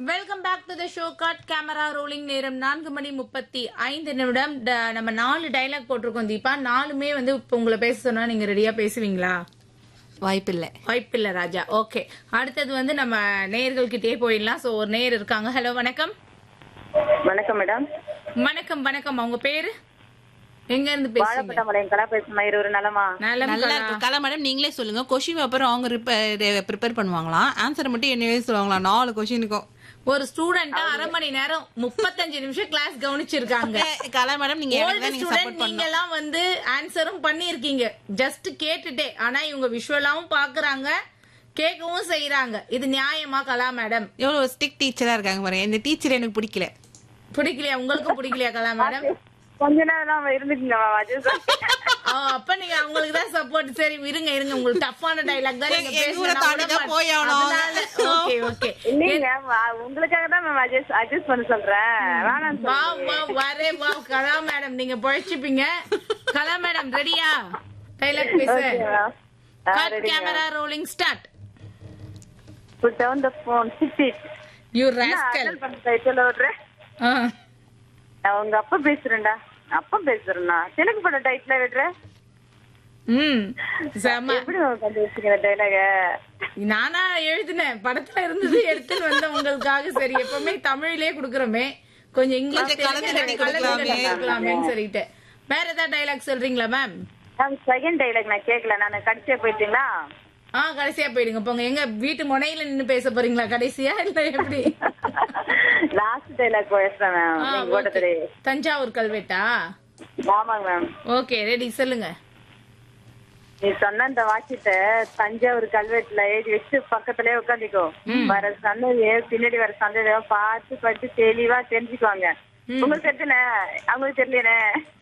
Welcome back to the show cut camera rolling நேரம் நான்கு மணி முப்பத்தி ஐந்து நிமிடம் ட- நம்ம நாலு டைலாக் போட்டிருக்கோம் தீபா நாலுமே வந்து இப்ப உங்களை பேச சொன்னா நீங்க ரெடியா பேசுவீங்களா வாய்ப்பில்லை வாய்ப்பில்லை ராஜா ஓகே அடுத்தது வந்து நம்ம நேயர்கள்கிட்டயே போயிடலாம் சோ ஒரு நேயர் இருக்காங்க ஹலோ வணக்கம் வணக்கம் மேடம் வணக்கம் வணக்கம் அவங்க பேரு எங்க இருந்து பேசுறீங்க வாழப்பட்டமலையம் கலா பேசுமா இருவரு நலமா நலம் நல்லா கலா. இருக்கு கலை மேடம் நீங்களே சொல்லுங்க கொஷின் பேப்பர் அவங்க ப்ரிப்பேர் பண்ணுவாங்களாம் ஆன்சர் மட்டும் என்னவே சொல்லுவாங்களாம் நாலு கொஷினுக்கும் ஒரு ஸ்டூடெண்டா அரை மணி நேரம் முப்பத்தஞ்சு நிமிஷம் கிளாஸ் கவனிச்சிருக்காங்க கலை மேடம் நீங்க எனக்கு ஓல்டு தான் நீங்க ஸ்டூடெண்ட் சப்போர்ட் நீங்க பண்ணணும் எல்லாம் வந்து ஆன்சரும் பண்ணிருக்கீங்க ஜஸ்ட் கேட்டுட்டே ஆனா இவங்க விஷுவலாவும் பாக்குறாங்க கேட்கவும் செய்யறாங்க இது நியாயமா கலா மேடம் எவ்வளவு ஸ்டிக் டீச்சரா இருக்காங்க பாருங்க இந்த டீச்சர் எனக்கு பிடிக்கல பிடிக்கலையா உங்களுக்கும் பிடிக்கலையா கலா மேடம் கொஞ்ச நேரம் தான் இருந்துக்குங்க மேம் அஜய் அப்ப நீங்க அவங்களுக்கு தான் சப்போர்ட் சரி இருங்க இருங்க உங்களுக்கு டஃப்பான டைலாக் தான் நீங்க எங்க ஊரை தாண்டி தான் போய் ஆகணும். ஓகே ஓகே இல்லைங்க மேம் உங்களுக்காக தான் மேம் அட்ஜஸ்ட் அட்ஜஸ்ட் பண்ண சொல்றேன் வேணாம் வா வா வரே வா கலா மேடம் நீங்க பொழைச்சுப்பீங்க கலா மேடம் ரெடியா டைலாக் பேச cut camera rolling start put down the phone sit it you rascal அட்டல் பண்ண டைட்டில் ஓடுறேன் நான் உங்க அப்பா பேசுறேன்டா அப்பா பேசுறேன்னா தெலுங்கு பட டைட்டில் விடுறேன் ம் செம எப்படி மேம் கண்டு வச்சுக்கிற டைலாக நானா எழுதினேன் படத்துல இருந்தது எடுத்துன்னு வந்த உங்களுக்காக சரி எப்பவுமே தமிழ்லயே குடுக்கறோமே கொஞ்சம் இங்கிலீஷ் கொஞ்சம் கலந்து தெலுங்கு கட்டி கலந்து கொடுக்கலாமே. கட்டி கொடுக்கலாமேன்னு சொல்லிட்டு வேற ஏதாவது டைலாக் சொல்றீங்களா மேம் மேம் செகண்ட் டைலாக் நான் கேட்கல நான் கடிச்சே போயிட்டீங்களா ஆ கடைசியா போயிடுங்க போங்க எங்க வீட்டு முனையில நின்னு பேச போறீங்களா கடைசியா இல்ல எப்படி லாஸ்ட் டைலாக் பேசுறேன் மேம் ஆ, நீங்க okay. ஓட்டத்திலே தஞ்சாவூர் கல்வெட்டா ஆமாங்க மேம் ஓகே ரெடி சொல்லுங்க நீ சொன்ன அந்த வாக்கியத்தை தஞ்சாவூர் கல்வெட்டுல எழுதி வச்சு பக்கத்துலயே உட்காந்துக்கோ வர சந்ததிய பின்னாடி வர சந்ததிய பார்த்து படிச்சு தெளிவா தெரிஞ்சுக்குவாங்க உங்களுக்கு தெரிஞ்சனே அவங்களுக்கு தெரியலனே